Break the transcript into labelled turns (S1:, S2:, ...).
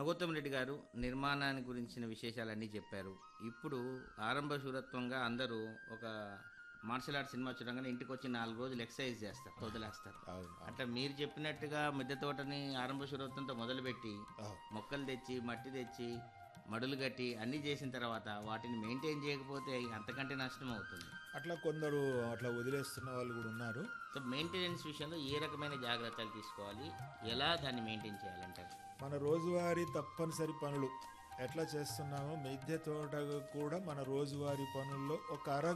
S1: గౌతమ్ రెడ్డి గారు నిర్మాణాన్ని గురించిన విశేషాలన్నీ చెప్పారు ఇప్పుడు ఆరంభ శూరత్వంగా అందరూ ఒక మార్షల్ ఆర్ట్స్ సినిమా చూడగానే ఇంటికి వచ్చి నాలుగు రోజులు ఎక్సర్సైజ్ చేస్తారు వదిలేస్తారు
S2: అవును
S1: అట్లా మీరు చెప్పినట్టుగా మిద్దె తోటని ఆరంభ శూరత్వంతో మొదలుపెట్టి
S2: అవును.
S1: మొక్కలు తెచ్చి మట్టి తెచ్చి మడులు కట్టి అన్నీ చేసిన తర్వాత వాటిని మెయింటైన్ చేయకపోతే అంతకంటే నష్టం అవుతుంది
S2: అట్లా కొందరు అట్లా వదిలేస్తున్న వాళ్ళు కూడా ఉన్నారు
S1: సో మెయింటెనెన్స్ విషయంలో ఏ రకమైన జాగ్రత్తలు తీసుకోవాలి ఎలా దాన్ని మెయింటైన్ చేయాలంటారు
S2: మన రోజువారీ తప్పనిసరి పనులు ఎట్లా చేస్తున్నామో మిద్దె తోట కూడా మన రోజువారీ పనుల్లో ఒక అర